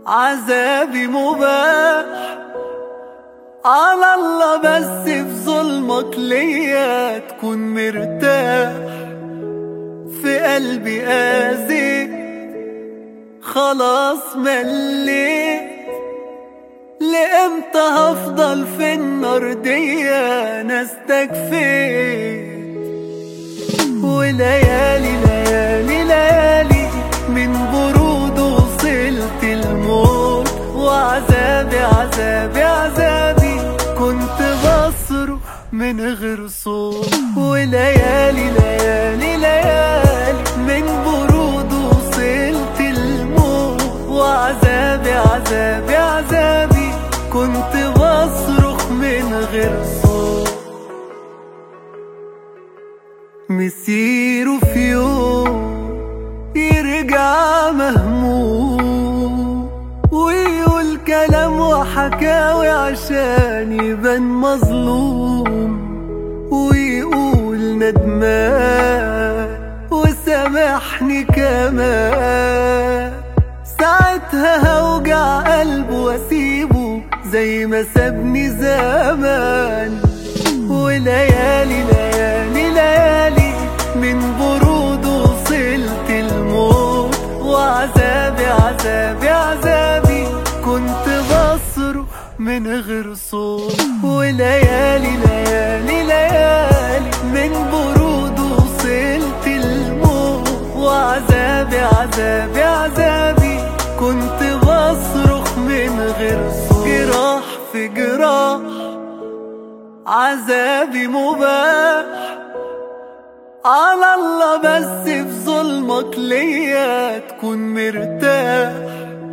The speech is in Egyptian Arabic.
عذابي مباح على الله بس في ظلمك ليا تكون مرتاح في قلبي قاسي خلاص مليت لامتى هفضل في النار دي انا استكفيت وليالي ليالي ليالي من برود وصلت الموت وعذابي عذابي عذابي كنت بصرخ من غير صوت وليالي ليالي ليالي من برود وصلت الموت وعذابي عذابي عذابي كنت بصرخ من غير صوت مسيره في يوم يرجع مهموم ويقول كلام وحكاوي عشان يبان مظلوم ويقول ندمان وسامحني كمان ساعتها هوجع قلبه واسيبه زي ما سابني زمان وليالي ليالي ليالي من برود وصلت الموت وعذابي عذابي عذابي كنت بصرخ من غير صوت وليالي ليالي ليالي من برود وصلت الموت وعذابي عذابي عذابي كنت بصرخ من غير صوت جراح في جراح عذابي مباح على الله بس في ظلمك ليا تكون مرتاح